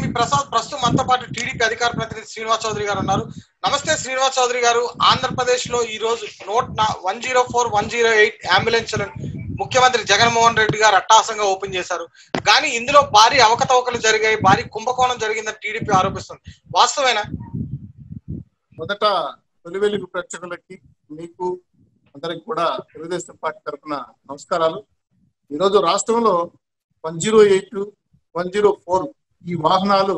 ప్రసాద్ ప్రస్తుతం మనతో పాటు టీడీపీ అధికార ప్రతినిధి శ్రీనివాస్ చౌదరి గారు ఉన్నారు నమస్తే శ్రీనివాస్ చౌదరి గారు ఆంధ్రప్రదేశ్ లో ఈ రోజు note one zero four one zero eight ambulance ముఖ్యమంత్రి జగన్మోహన్ రెడ్డి గారు అట్టాసంగా ఓపెన్ చేశారు కానీ ఇందులో భారీ అవకతవకలు జరిగాయి భారీ కుంభకోణం జరిగిందని టీడీపీ ఆరోపిస్తుంది వాస్తవేనా మొదట తొలి వెలుగు ప్రేక్షకులకి మీకు అందరికి కూడా తెలుగుదేశం పార్టీ తరఫున నమస్కారాలు ఈరోజు రాష్ట్రంలో one zero eight one zero four ఈ వాహనాలు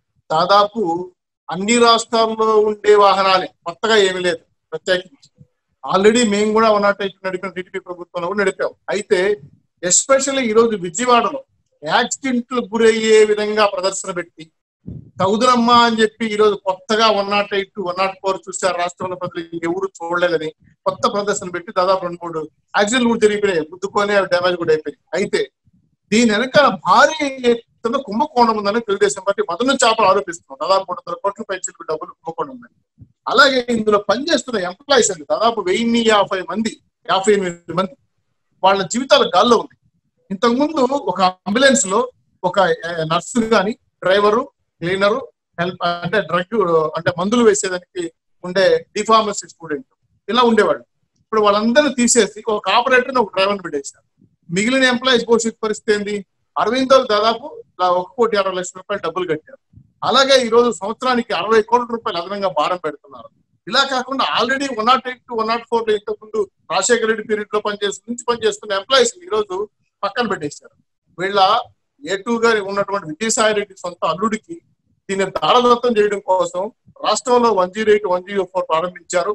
దాదాపు అన్ని రాష్ట్రాల్లో ఉండే వాహనాలే కొత్తగా ఏమీ లేదు ప్రత్యేకించి ఆల్రెడీ మేము కూడా వన్ నాట్ ఎయిట్ నడిపిన టీడీపీ ప్రభుత్వంలో కూడా నడిపాం అయితే ఎస్పెషల్లీ ఈరోజు విజయవాడలో యాక్సిడెంట్లకు గురయ్యే విధంగా ప్రదర్శన పెట్టి తగుదనమ్మా అని చెప్పి ఈ రోజు కొత్తగా one nought eight one nought four చూశారు రాష్ట్రంలో ప్రజలు ఎవరు చూడలేదని కొత్త ప్రదర్శన పెట్టి దాదాపు రెండు మూడు యాక్సిడెంట్లు కూడా జరిగిపోయాయి గుద్దుకొని అవి డ్యామేజ్ కూడా అయిపోయాయి అయితే దీని వెనకాల భారీ ఎత్తున కుంభకోణం ఉందని తెలుగుదేశం పార్టీ మొదటి నుంచి చేపలు ఆరోపిస్తున్నాం దాదాపు మూడు వందల కోట్ల పైచలకు డబ్బులు కుంభకోణం ఉందని అలాగే ఇందులో పనిచేస్తున్న ఎంప్లాయీస్ అండి దాదాపు వెయ్యి యాభై మంది యాభై ఎనిమిది మంది వాళ్ళ జీవితాలు గాల్లో ఉంది ఇంతకుముందు ఒక అంబులెన్స్ లో ఒక నర్సు గాని డ్రైవరు క్లీనరు హెల్ప్ అంటే డ్రగ్ అంటే మందులు వేసేదానికి ఉండే డిఫార్మసీ స్టూడెంట్ ఇలా ఉండేవాళ్ళు ఇప్పుడు వాళ్ళందరినీ తీసేసి ఒక ఆపరేటర్ ఒక డ్రైవర్ పెట్టేశారు మిగిలిన ఎంప్లాయీస్ భవిష్యత్ పరిస్థితి ఏంది అరవిందో దాదాపు ఇలా ఒక కోటి అరవై లక్షల రూపాయలు డబ్బులు కట్టారు అలాగే ఈ రోజు సంవత్సరానికి అరవై కోట్ల రూపాయలు అదనంగా భారం పెడుతున్నారు ఇలా కాకుండా already one nought eight one nought four లో ఇంతకు ముందు రాజశేఖర రెడ్డి పీరియడ్ లో పనిచేస్తున్న నుంచి పనిచేస్తున్న ఎంప్లాయీస్ ఈ రోజు పక్కన పెట్టేశారు వీళ్ళ ఏ టూ గారి ఉన్నటువంటి విజయసాయి రెడ్డి సొంత అల్లుడికి దీన్ని దారదత్తం చేయడం కోసం రాష్ట్రంలో one zero eight one zero four ప్రారంభించారు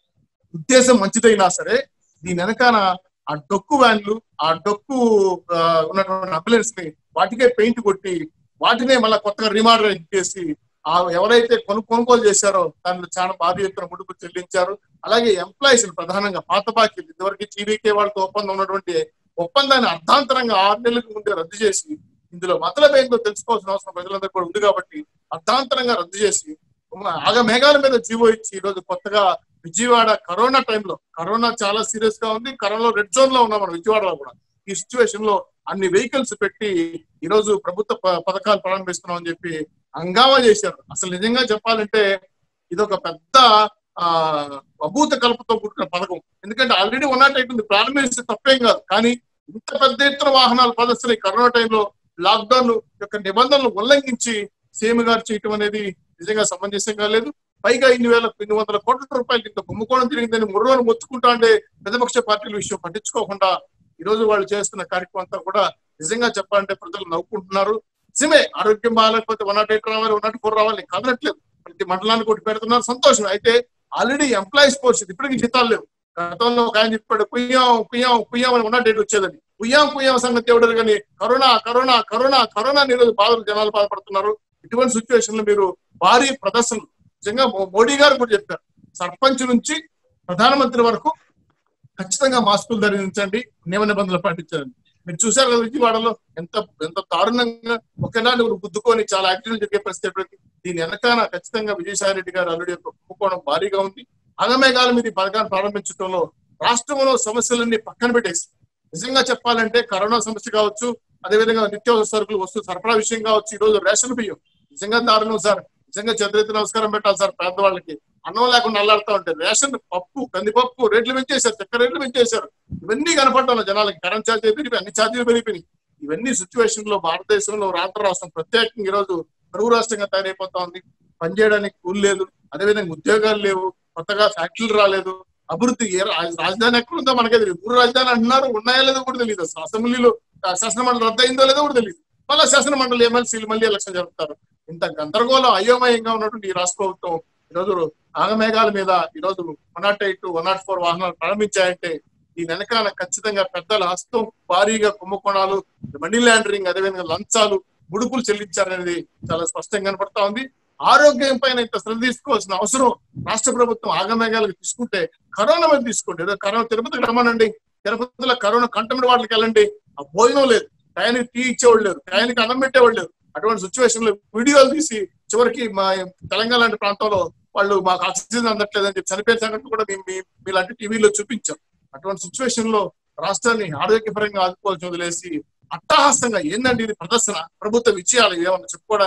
ఉద్దేశం మంచిదైనా సరే దీని వెనకాల ఆ డొక్కు వ్యాన్లు ఆ డొక్కు ఆ, ఉన్నటువంటి అంబులెన్స్ ని వాటికే పెయింట్ కొట్టి వాటినే మళ్ళీ కొత్తగా రిమార్డర్ చేసి ఆ ఎవరైతే కొను కొనుగోలు చేశారో దానిలో చాలా భారీ ఎత్తున ముడుపు చెల్లించారు అలాగే ఎంప్లాయీస్ ప్రధానంగా పాత బాకీలు ఇదివరకు జీవీకే వాళ్ళతో ఒప్పందం ఉన్నటువంటి ఒప్పందాన్ని అర్ధాంతరంగా ఆరు నెలలకు ముందే రద్దు చేసి ఇందులో మతలబ్ ఏందో తెలుసుకోవాల్సిన అవసరం ప్రజలందరికీ కూడా ఉంది కాబట్టి అర్ధాంతరంగా రద్దు చేసి ఆగ మేఘాల మీద జీవో ఇచ్చి ఈ రోజు కొత్తగా విజయవాడ కరోనా టైంలో కరోనా చాలా సీరియస్ గా ఉంది కరోనా రెడ్ జోన్ లో ఉన్నాం మనం విజయవాడలో కూడా ఈ సిచ్యువేషన్ లో అన్ని వెహికల్స్ పెట్టి ఈ రోజు ప్రభుత్వ ప- పథకాలు ప్రారంభిస్తున్నాం అని చెప్పి హంగామా చేశారు అసలు నిజంగా చెప్పాలంటే ఇది ఒక పెద్ద ఆ అభూత కల్పతో పుట్టిన పథకం ఎందుకంటే ఆల్రెడీ వన్ నాట్ ఎయిట్ ఉంది ప్రారంభిస్తే తప్పేం కాదు కానీ ఇంత పెద్ద ఎత్తున వాహనాలు ప్రదర్శన ఈ కరోనా టైంలో లాక్డౌన్ యొక్క నిబంధనలు ఉల్లంఘించి సీఎం గారు చేయటం అనేది నిజంగా సమంజసంగా లేదు పైగా ఇన్ని వేల ఇన్ని వందల కోట్ల రూపాయలు ఇంత కుంభకోణం జరిగిందని ముర్రోని మొత్తుకుంటా అంటే ప్రతిపక్ష పార్టీల విషయం పట్టించుకోకుండా ఈ రోజు వాళ్ళు చేస్తున్న కార్యక్రమం అంతా కూడా నిజంగా చెప్పాలంటే ప్రజలు నవ్వుకుంటున్నారు నిజమే ఆరోగ్యం బాగాలేకపోతే వన్ నాట్ ఎయిట్ రావాలి వన్ నాట్ ఫోర్ రావాలి కాదనట్లేదు ప్రతి మండలానికి ఒకటి పెడుతున్నారు సంతోషం అయితే ఆల్రెడీ ఎంప్లాయీస్ పరిస్థితి ఇప్పటికీ జీతాలు లేవు గతంలో ఒక ఆయన చెప్పాడు పుయ్యాం పుయ్యాం పుయ్యాం అని వన్ నాట్ ఎయిట్ వచ్చేదని పుయ్యాం పుయ్యాం సంగతి ఎవడరు కానీ కరోనా కరోనా కరోనా కరోనా అని ఈరోజు బాధలు జనాలు బాధపడుతున్నారు ఇటువంటి సిచ్యువేషన్ లో మీరు భారీ ప్రదర్శనలు నిజంగా మో- మోడీ గారు కూడా చెప్పారు సర్పంచ్ నుంచి ప్రధానమంత్రి వరకు ఖచ్చితంగా మాస్కులు ధరించండి నియమ నిబంధనలు పాటించండి మీరు చూసారు కదా విజయవాడలో ఎంత ఎంత దారుణంగా ఒకనాడు గుద్దుకొని చాలా యాక్సిడెంట్ జరిగే పరిస్థితి ఏర్పడింది. దీని వెనకాల ఖచ్చితంగా విజయసాయి రెడ్డి గారు అల్లుడి యొక్క కుంభకోణం భారీగా ఉంది అగమేఘాల మీద ఈ పథకాన్ని ప్రారంభించడంలో రాష్ట్రంలో సమస్యలన్నీ పక్కన పెట్టేసి నిజంగా చెప్పాలంటే కరోనా సమస్య కావచ్చు అదేవిధంగా నిత్యావసర సరుకులు వస్తు సరఫరా విషయం కావచ్చు ఈ రోజు రేషన్ బియ్యం నిజంగా దారుణం సార్ నిజంగా చేతులెత్తి నమస్కారం పెట్టాలి సార్ పేదవాళ్ళకి అన్నం లేకుండా అల్లాడుతూ ఉంటే రేషన్ పప్పు కందిపప్పు రేట్లు పెంచేశారు చక్కెర రేట్లు పెంచేశారు ఇవన్నీ కనపడటం జనాలకి కరెంట్ ఛార్జీలు పెరిగిపోయి అన్ని ఛార్జీలు పెరిగిపోయినాయి ఇవన్నీ సిచ్యువేషన్ లో భారతదేశంలో ఆంధ్ర రాష్ట్రం ప్రత్యేకంగా ఈ రోజు కరువు రాష్ట్రంగా తయారైపోతా ఉంది పనిచేయడానికి కూలి లేదు అదేవిధంగా ఉద్యోగాలు లేవు కొత్తగా ఫ్యాక్టరీలు రాలేదు అభివృద్ధి ఏ రా- రాజధాని ఎక్కడ ఉందో మనకే తెలియదు మూడు రాజధాని అంటున్నారు ఉన్నాయో లేదో కూడా తెలియదు అసలు అసెంబ్లీలో ఆ, శాసనమండలి రద్దు అయిందో లేదో కూడా తెలియదు మళ్ళీ శాసనమండలి ఎమ్మెల్సీలు మళ్ళీ ఎలక్షన్ జరుపుతారు ఇంత గందరగోళం అయోమయంగా ఉన్నటువంటి ఈ రాష్ట్ర ప్రభుత్వం ఈ రోజు ఆగమేఘాల మీద ఈ రోజు one nought eight one nought four వాహనాలు ప్రారంభించాయంటే ఈ వెనకాల ఖచ్చితంగా పెద్దల హస్తం భారీగా కుంభకోణాలు మనీ లాండరింగ్ అదేవిధంగా లంచాలు ముడుపులు చెల్లించారనేది చాలా స్పష్టంగా కనపడతా ఉంది ఆరోగ్యం పైన ఇంత శ్రద్ధ తీసుకోవాల్సిన అవసరం రాష్ట్ర ప్రభుత్వం ఆగమేఘాలకు తీసుకుంటే కరోనా మీద తీసుకోండి ఏదో కరోనా తిరుపతికి రమ్మనండి తిరుపతిలో కరోనా కంటమిడ్ వాటికి వెళ్ళండి ఆ భోజనం లేదు టయానికి టీ ఇచ్చేవాళ్ళు లేరు టయానికి అన్నం పెట్టేవాళ్ళు లేరు అటువంటి సిచ్యువేషన్ లో వీడియోలు తీసి చివరికి మా తెలంగాణ లాంటి ప్రాంతంలో వాళ్ళు మాకు ఆక్సిజన్ అందట్లేదని చెప్పి చనిపోయిన సంఘటన కూడా మేము మీ- మీలాంటి టీవీలో చూపించాం అటువంటి సిచ్యువేషన్ లో రాష్ట్రాన్ని ఆరోగ్యపరంగా ఆదుకోవాల్సి వదిలేసి అట్టహాసంగా ఏందండి ఇది ప్రదర్శన ప్రభుత్వ విజయాలు ఏమన్నా చెప్పుకోవడానికి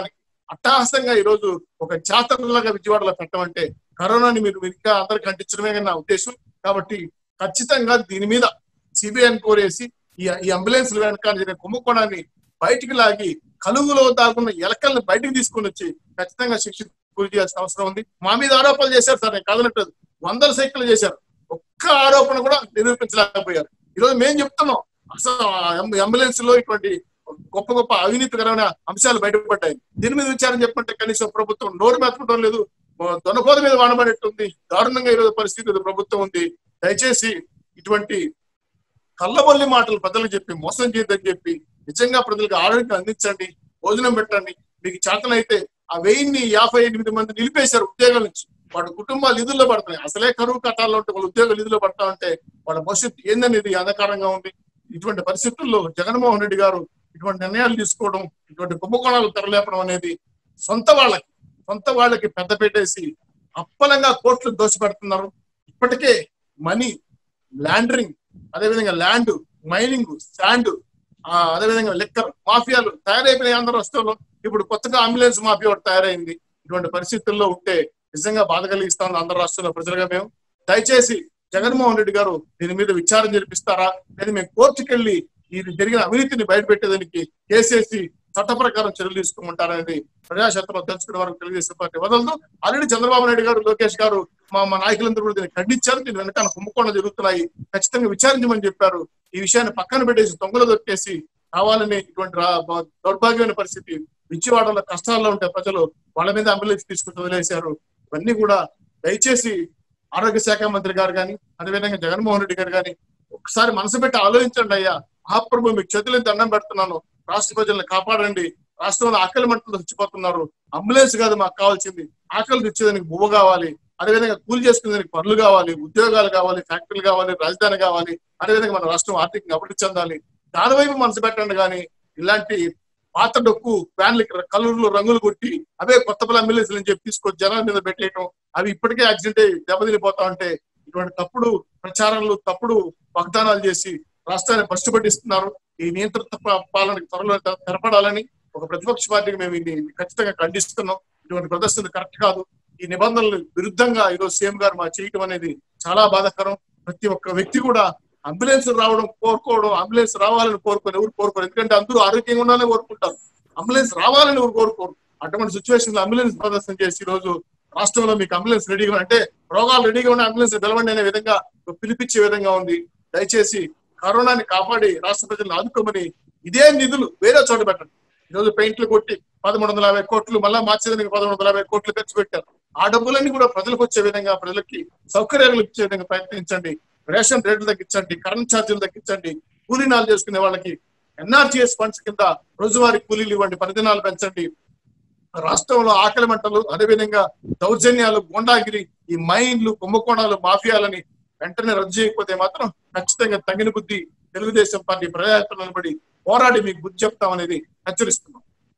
అట్టహాసంగా ఈ రోజు ఒక జాతరలాగా విజయవాడలో పెట్టమంటే కరోనాని మీరు ఇంకా అందరికి అంటించడమే కానీ నా ఉద్దేశం కాబట్టి ఖచ్చితంగా దీని మీద సిబిఐ కోరేసి ఈ ఈ అంబులెన్స్ వెనక జరిగిన కుంభకోణాన్ని బయటికి లాగి కలుగులో దాగున్న ఎలకల్ని బయటికి తీసుకుని వచ్చి ఖచ్చితంగా శిక్ష గురి చేయాల్సిన అవసరం ఉంది మా మీద ఆరోపణలు చేశారు సార్ నేను కాదనట్లేదు వందల సైకిల్ చేశారు ఒక్క ఆరోపణ కూడా నిరూపించలేకపోయారు ఈరోజు మేము చెప్తున్నాం అసలు అంబులెన్స్ లో ఇటువంటి గొప్ప గొప్ప అవినీతికరమైన అంశాలు బయటపడ్డాయి దీని మీద విచారం చెప్పంటే కనీసం ప్రభుత్వం నోరు మెత్తడం లేదు దొనపోద మీద వాడబడేట్టుంది దారుణంగా ఈరోజు పరిస్థితి ప్రభుత్వం ఉంది దయచేసి ఇటువంటి కళ్ళబొల్లి మాటలు ప్రజలకు చెప్పి మోసం చేయొద్దని చెప్పి నిజంగా ప్రజలకు ఆరోగ్యం అందించండి భోజనం పెట్టండి మీకు చేతనైతే ఆ వెయ్యిన్ని యాభై ఎనిమిది మంది నిలిపేశారు ఉద్యోగాల నుంచి వాళ్ళ కుటుంబాలు ఇదుల్లో పడుతున్నాయి అసలే కరువు కట్టాల్లో ఉంటే వాళ్ళ ఉద్యోగాలు ఇదిలో పడతా ఉంటే వాళ్ళ భవిష్యత్తు ఏందనేది అంధకారంగా ఉంది ఇటువంటి పరిస్థితుల్లో జగన్మోహన్ రెడ్డి గారు ఇటువంటి నిర్ణయాలు తీసుకోవడం ఇటువంటి కుంభకోణాలు తెరలేపడం అనేది సొంత వాళ్ళకి సొంత వాళ్ళకి పెద్ద పెట్టేసి అప్పలంగా కోట్లు దోషపెడుతున్నారు ఇప్పటికే మనీ ల్యాండరింగ్ అదేవిధంగా ల్యాండ్ మైనింగ్ శాండ్ అదేవిధంగా లిక్కర్ మాఫియాలు తయారైపోయిన ఆంధ్ర రాష్ట్రంలో ఇప్పుడు కొత్తగా అంబులెన్స్ మాఫియా ఒకటి తయారైంది ఇటువంటి పరిస్థితుల్లో ఉంటే నిజంగా బాధ కలిగిస్తా ఉంది ఆంధ్ర రాష్ట్రంలో ప్రజలుగా మేము దయచేసి జగన్మోహన్ రెడ్డి గారు దీని మీద విచారణ జరిపిస్తారా లేదా మేము కోర్టుకు వెళ్ళి ఇది జరిగిన అవినీతిని బయటపెట్టేదానికి కేసేసి చట్ట ప్రకారం చర్యలు తీసుకోమంటారనేది ప్రజాక్షేత్రంలో తెలుసుకునే వరకు తెలుగుదేశం పార్టీ వదలదు ఆల్రెడీ చంద్రబాబు నాయుడు గారు లోకేష్ గారు మా మా నాయకులందరూ కూడా దీన్ని ఖండించారు దీని వెనకాల కుంభకోణం జరుగుతున్నాయి ఖచ్చితంగా విచారించమని చెప్పారు ఈ విషయాన్ని పక్కన పెట్టేసి దొంగలు దొక్కేసి కావాలని ఇటువంటి దౌర్భాగ్యమైన పరిస్థితి విజయవాడలో కష్టాల్లో ఉంటే ప్రజలు వాళ్ళ మీద అంబులెన్స్ తీసుకుని వదిలేశారు ఇవన్నీ కూడా దయచేసి ఆరోగ్య శాఖ మంత్రి గారు కానీ అదేవిధంగా జగన్మోహన్ రెడ్డి గారు కానీ ఒకసారి మనసు పెట్టి ఆలోచించండి అయ్యా మహాప్రభు మీకు చేతులు దండం పెడుతున్నాను రాష్ట్ర ప్రజలను కాపాడండి రాష్ట్రంలో ఆకలి మంటలు చచ్చిపోతున్నారు అంబులెన్స్ కాదు మాకు కావాల్సింది ఆకలి తెచ్చేదానికి బువ్వ కావాలి అదేవిధంగా కూలి చేసుకునేదానికి పనులు కావాలి ఉద్యోగాలు కావాలి ఫ్యాక్టరీలు కావాలి రాజధాని కావాలి అదేవిధంగా మన రాష్ట్రం ఆర్థికంగా అభివృద్ధి చెందాలి దాని వైపు మనసు పెట్టండి కానీ ఇలాంటి పాత డొక్కు ఫ్యాన్లకి కలర్లు రంగులు కొట్టి అవే కొత్త పిల్ల అంబులెన్స్ అని చెప్పి తీసుకొచ్చి జనాల మీద పెట్టేయటం అవి ఇప్పటికే యాక్సిడెంట్ అయ్యి దెబ్బతినిపోతా ఉంటే ఇటువంటి తప్పుడు ప్రచారాలు తప్పుడు వాగ్దానాలు చేసి రాష్ట్రాన్ని బస్సు పట్టిస్తున్నారు ఈ నియంత్రిత పాలనకి త్వరలో తెరపడాలని ఒక ప్రతిపక్ష పార్టీకి మేము ఇది ఖచ్చితంగా ఖండిస్తున్నాం ఇటువంటి ప్రదర్శన కరెక్ట్ కాదు ఈ నిబంధనలు విరుద్ధంగా ఈరోజు సీఎం గారు మా చేయటం అనేది చాలా బాధాకరం ప్రతి ఒక్క వ్యక్తి కూడా అంబులెన్స్ రావడం కోరుకోవడం అంబులెన్స్ రావాలని కోరుకోరు ఎవరు కోరుకోరు ఎందుకంటే అందరూ ఆరోగ్యంగా ఉండాలని కోరుకుంటారు అంబులెన్స్ రావాలని ఎవరు కోరుకోరు అటువంటి సిచ్యువేషన్ లో అంబులెన్స్ ప్రదర్శన చేసి ఈ రోజు రాష్ట్రంలో మీకు అంబులెన్స్ రెడీగా అంటే రోగాలు రెడీగా ఉన్న అంబులెన్స్ పిలవండి అనే విధంగా పిలిపించే విధంగా ఉంది దయచేసి కరోనాని కాపాడి రాష్ట్ర ప్రజలను ఆదుకోమని ఇదే నిధులు వేరే చోట పెట్టండి ఈరోజు పెయింట్లు కొట్టి పదమూడు వందల యాభై కోట్లు మళ్ళా మార్చేదానికి పదమూడు వందల యాభై కోట్లు ఖర్చు పెట్టారు ఆ డబ్బులన్నీ కూడా ప్రజలకు వచ్చే విధంగా ప్రజలకి సౌకర్యాలు ఇచ్చే విధంగా ప్రయత్నించండి రేషన్ రేట్లు తగ్గించండి కరెంట్ ఛార్జీలు తగ్గించండి కూలీనాలు చేసుకునే వాళ్ళకి ఎన్ఆర్జీఎస్ ఫండ్స్ కింద రోజువారీ కూలీలు ఇవ్వండి పరిదినాలు పెంచండి రాష్ట్రంలో ఆకలి మంటలు అదేవిధంగా దౌర్జన్యాలు గోండాగిరి ఈ మైన్లు కుంభకోణాలు మాఫియాలని వెంటనే రద్దు చేయకపోతే మాత్రం ఖచ్చితంగా తగిన బుద్ధి తెలుగుదేశం పార్టీ ప్రజాయాత్ర నిలబడి పోరాడి మీకు బుద్ధి చెప్తామనేది హెచ్చరిస్తున్నాం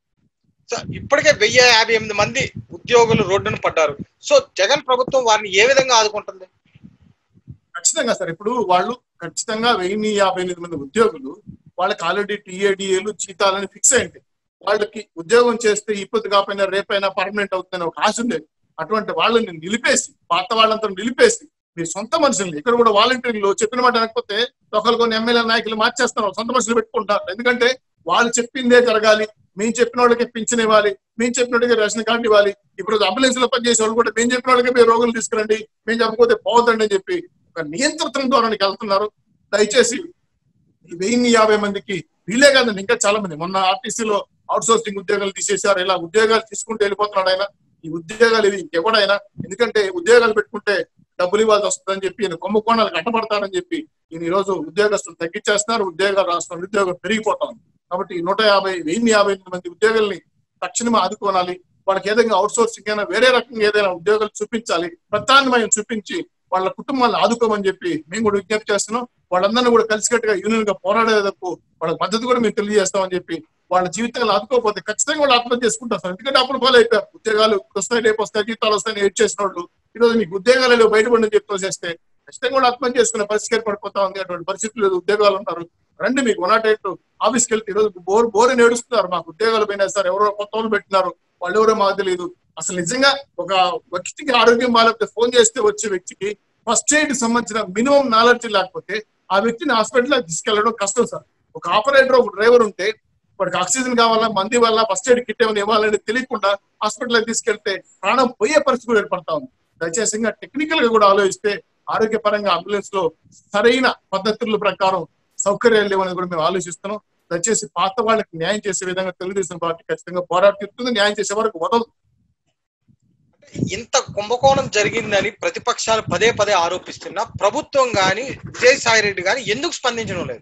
సార్ ఇప్పటికే వెయ్యి యాభై ఎనిమిది మంది ఉద్యోగులు రోడ్డున పడ్డారు సో జగన్ ప్రభుత్వం వారిని ఏ విధంగా ఆదుకుంటుంది ఖచ్చితంగా సార్ ఇప్పుడు వాళ్ళు ఖచ్చితంగా వెయ్యి యాభై ఎనిమిది మంది ఉద్యోగులు వాళ్ళకి ఆల్రెడీ టీఏడిఏలు జీతాలని ఫిక్స్ అయింది వాళ్ళకి ఉద్యోగం చేస్తే ఇప్పుడు కాకపోయినా రేపైనా పర్మనెంట్ అవుతుందని ఒక ఆశ ఉండేది అటువంటి వాళ్ళని నిలిపేసి పాత వాళ్ళంతా నిలిపేసి మీ సొంత మనుషుల్ని ఇక్కడ కూడా వాలంటీర్లు చెప్పిన మాట అనకపోతే ఒకరు కొన్ని ఎమ్మెల్యే నాయకులు మార్చేస్తున్నారు సొంత మనుషులు పెట్టుకుంటారు ఎందుకంటే వాళ్ళు చెప్పిందే జరగాలి మేము చెప్పిన వాళ్ళకి పింఛన్ ఇవ్వాలి మేము చెప్పిన వాళ్ళకి రేషన్ కార్డు ఇవ్వాలి ఇప్పుడు అంబులెన్స్ లో పనిచేసే వాళ్ళు కూడా మేము చెప్పిన వాళ్ళకి మీరు రోగులు తీసుకురండి మేము చెప్పకపోతే పోవద్దండి అని చెప్పి ఒక నియంత్రణ ధోరణికి వెళ్తున్నారు దయచేసి ఈ వెయ్యి యాభై మందికి వీలే కాదండి ఇంకా చాలా మంది మొన్న ఆర్టీసీలో అవుట్ సోర్సింగ్ ఉద్యోగాలు తీసేశారు ఇలా ఉద్యోగాలు తీసుకుంటూ వెళ్ళిపోతున్నాడు ఆయన ఈ ఉద్యోగాలు ఇవి ఇంకెవడైనా ఎందుకంటే ఉద్యోగాలు పెట్టుకుంటే డబ్బులు ఇవ్వాల్సి వస్తుందని చెప్పి ఈయన కుంభకోణాలు కట్టబడతారని చెప్పి ఈయన ఈ రోజు ఉద్యోగస్తులు తగ్గించేస్తున్నారు ఉద్యోగాలు రాష్ట్రం నిరుద్యోగం పెరిగిపోతా ఉంది కాబట్టి నూట యాభై వెయ్యి యాభై ఎనిమిది మంది ఉద్యోగుల్ని తక్షణమే ఆదుకోనాలి వాళ్ళకి ఏదైనా అవుట్ సోర్సింగ్ అయినా వేరే రకంగా ఏదైనా ఉద్యోగాలు చూపించాలి ప్రత్యామ్నాయం చూపించి వాళ్ళ కుటుంబాలను ఆదుకోమని చెప్పి మేము కూడా విజ్ఞప్తి చేస్తున్నాం వాళ్ళందరినీ కూడా కలిసికట్టుగా యూనియన్ గా పోరాడేందుకు వాళ్ళకి మద్దతు కూడా మేము తెలియజేస్తామని చెప్పి వాళ్ళ జీవితాలు ఆదుకోకపోతే ఖచ్చితంగా వాళ్ళు ఆత్మహత్య చేసుకుంటారు సార్ ఎందుకంటే అప్పుడు ఫాలో అయిపోయారు ఉద్యోగాలు వస్తాయి రేపు వస్తాయి జీతాలు వస్తాయని ఏడ్ చేసిన వాళ్ళు ఈ రోజు మీకు ఉద్యోగాలు లేవు బయటపడి చెప్పి చేస్తే ఖచ్చితంగా కూడా ఆత్మహత్య చేసుకునే పరిస్థితి ఏర్పడిపోతా ఉంది అటువంటి పరిస్థితులు లేదు ఉద్యోగాలు ఉన్నారు రండి మీకు వన్ నాట్ ఎయిట్ ఆఫీస్కి వెళ్తే ఈరోజు బోర్ బోర్ నేడుస్తున్నారు మాకు ఉద్యోగాలు పోయినా సార్ ఎవరో కొత్త వాళ్ళు పెట్టినారు వాళ్ళు ఎవరో మాకు తెలియదు అసలు నిజంగా ఒక వ్యక్తికి ఆరోగ్యం బాగాలేకపోతే ఫోన్ చేస్తే వచ్చే వ్యక్తికి ఫస్ట్ ఎయిడ్ సంబంధించిన మినిమం నాలెడ్జ్ లేకపోతే ఆ వ్యక్తిని హాస్పిటల్ తీసుకెళ్లడం కష్టం సార్ ఒక ఆపరేటర్ ఒక డ్రైవర్ ఉంటే వాడికి ఆక్సిజన్ కావాలా మంది వల్ల ఫస్ట్ ఎయిడ్ కిట్ ఏమైనా ఇవ్వాలని తెలియకుండా హాస్పిటల్ తీసుకెళ్తే ప్రాణం పోయే పరిస్థితి కూడా ఏర్పడతా ఉంది దయచేసి ఇంకా టెక్నికల్ గా కూడా ఆలోచిస్తే ఆరోగ్యపరంగా అంబులెన్స్ లో సరైన పద్ధతుల ప్రకారం సౌకర్యాలు లేవని కూడా మేము ఆలోచిస్తున్నాం దయచేసి పాత వాళ్ళకి న్యాయం చేసే విధంగా తెలుగుదేశం పార్టీ ఖచ్చితంగా పోరాడుతుంది న్యాయం చేసే వరకు వదలదు ఇంత కుంభకోణం జరిగిందని ప్రతిపక్షాలు పదే పదే ఆరోపిస్తున్నా ప్రభుత్వం గాని విజయసాయి రెడ్డి గాని ఎందుకు స్పందించడం లేదు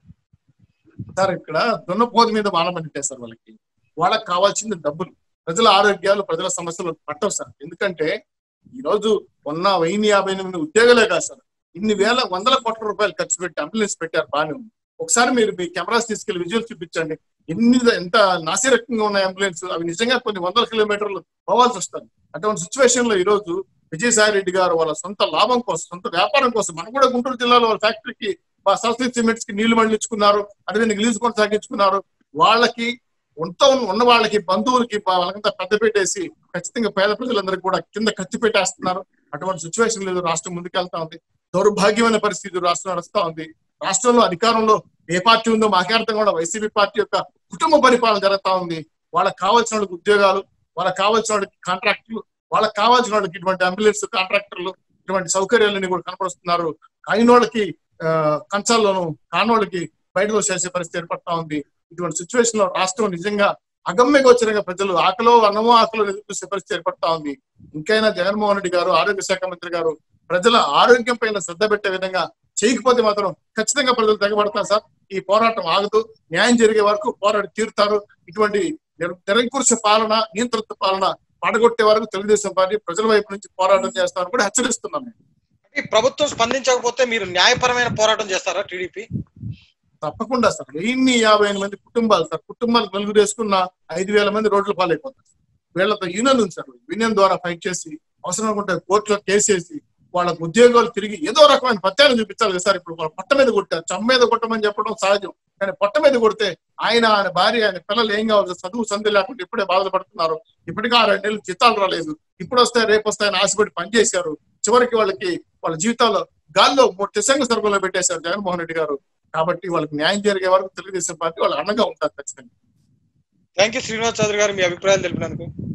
సార్ ఇక్కడ దున్నపోతు మీద వానమంటే సార్ వాళ్ళకి వాళ్ళకి కావాల్సింది డబ్బులు ప్రజల ఆరోగ్యాలు ప్రజల సమస్యలు పట్టవు సార్ ఎందుకంటే ఈ రోజు ఉన్న వెయ్యి యాభై ఎనిమిది ఉద్యోగాలే కాదు సార్ ఇన్ని వేల వందల కోట్ల రూపాయలు ఖర్చు పెట్టి అంబులెన్స్ పెట్టారు బాగానే ఉంది ఒకసారి మీరు మీ కెమెరాస్ తీసుకెళ్లి విజువల్స్ చూపించండి ఎన్ని ఎంత నాసిరకంగా ఉన్న అంబులెన్స్ అవి నిజంగా కొన్ని వందల కిలోమీటర్లు పోవాల్సి వస్తుంది అటువంటి సిచ్యువేషన్ లో ఈ రోజు విజయసాయి రెడ్డి గారు వాళ్ళ సొంత లాభం కోసం సొంత వ్యాపారం కోసం మనం కూడా గుంటూరు జిల్లాలో వాళ్ళ ఫ్యాక్టరీకి సరస్వతి సిమెంట్స్ కి నీళ్లు మళ్ళించుకున్నారు అదే రిలీజ్ కొనసాగించుకున్నారు వాళ్ళకి ఉంట ఉన్న వాళ్ళకి బంధువులకి వాళ్ళకంతా పెద్ద పెట్టేసి ఖచ్చితంగా పేద ప్రజలందరికీ కూడా కింద ఖర్చు పెట్టేస్తున్నారు అటువంటి సిచ్యువేషన్ లేదు రాష్ట్రం ముందుకెళ్తా ఉంది దౌర్భాగ్యమైన పరిస్థితి రాష్ట్రం నడుస్తా ఉంది రాష్ట్రంలో అధికారంలో ఏ పార్టీ ఉందో మాకే అర్థం కూడా వైసీపీ పార్టీ యొక్క కుటుంబ పరిపాలన జరుగుతా ఉంది వాళ్ళకి కావాల్సిన వాళ్ళకి ఉద్యోగాలు వాళ్ళకి కావాల్సిన వాళ్ళకి కాంట్రాక్టులు వాళ్ళకి కావాల్సిన వాళ్ళకి ఇటువంటి అంబులెన్స్ కాంట్రాక్టర్లు ఇటువంటి సౌకర్యాలన్నీ కూడా కనపరుస్తున్నారు కాయినోళ్ళకి కంచాల్లోనూ కానోళ్ళకి బయటలో చేసే పరిస్థితి ఏర్పడతా ఉంది ఇటువంటి సిచ్యువేషన్ లో రాష్ట్రం నిజంగా అగమ్య గోచరంగా ప్రజలు ఆకలో అన్నమో ఆకలో ఎదురు చూసే పరిస్థితి ఏర్పడతా ఉంది ఇంకైనా జగన్మోహన్ రెడ్డి గారు ఆరోగ్య శాఖ మంత్రి గారు ప్రజల ఆరోగ్యం పైన శ్రద్ధ పెట్టే విధంగా చేయకపోతే మాత్రం ఖచ్చితంగా ప్రజలు తెగబడతారు సార్ ఈ పోరాటం ఆగదు న్యాయం జరిగే వరకు పోరాడి తీరుతారు ఇటువంటి నిరంకుశ పాలన నియంత్రిత పాలన పడగొట్టే వరకు తెలుగుదేశం పార్టీ ప్రజల వైపు నుంచి పోరాటం చేస్తామని కూడా హెచ్చరిస్తున్నాం ఈ ప్రభుత్వం స్పందించకపోతే మీరు న్యాయపరమైన పోరాటం చేస్తారా టీడీపీ తప్పకుండా సార్ వెయ్యి యాభై ఎనిమిది మంది కుటుంబాలు సార్ కుటుంబాలకు నలుగురు వేసుకున్న ఐదు వేల మంది రోడ్ల పాలైపోతారు వీళ్ళతో యూనియన్ ఉంది సార్ యూనియన్ ద్వారా ఫైట్ చేసి అవసరం అనుకుంటే కోర్టులో కేసేసి వాళ్ళకు ఉద్యోగాలు తిరిగి ఏదో రకమైన పత్యాలను చూపించాలి కదా సార్ ఇప్పుడు వాళ్ళ పొట్ట మీద కొట్టారు చమ్మ మీద కొట్టమని చెప్పడం సహజం కానీ పొట్ట మీద కొడితే ఆయన ఆయన భార్య ఆయన పిల్లలు ఏం కావాలి చదువు సంధి లేకుండా ఇప్పుడే బాధపడుతున్నారు ఇప్పటికే ఆ రెండు నెలలు జీతాలు రాలేదు ఇప్పుడు వస్తాయి రేపు వస్తాయని ఆశపడి పనిచేశారు చివరికి వాళ్ళకి వాళ్ళ జీవితాల్లో గాల్లో మూడు దిశంగ సర్గంలో పెట్టేశారు జగన్మోహన్ రెడ్డి గారు కాబట్టి వాళ్ళకి న్యాయం జరిగే వరకు తెలుగుదేశం పార్టీ వాళ్ళు అండగా ఉంటారు ఖచ్చితంగా థ్యాంక్ యూ శ్రీనివాస్ చౌదరి గారు మీ అభిప్రాయాలు తెలిపినందుకు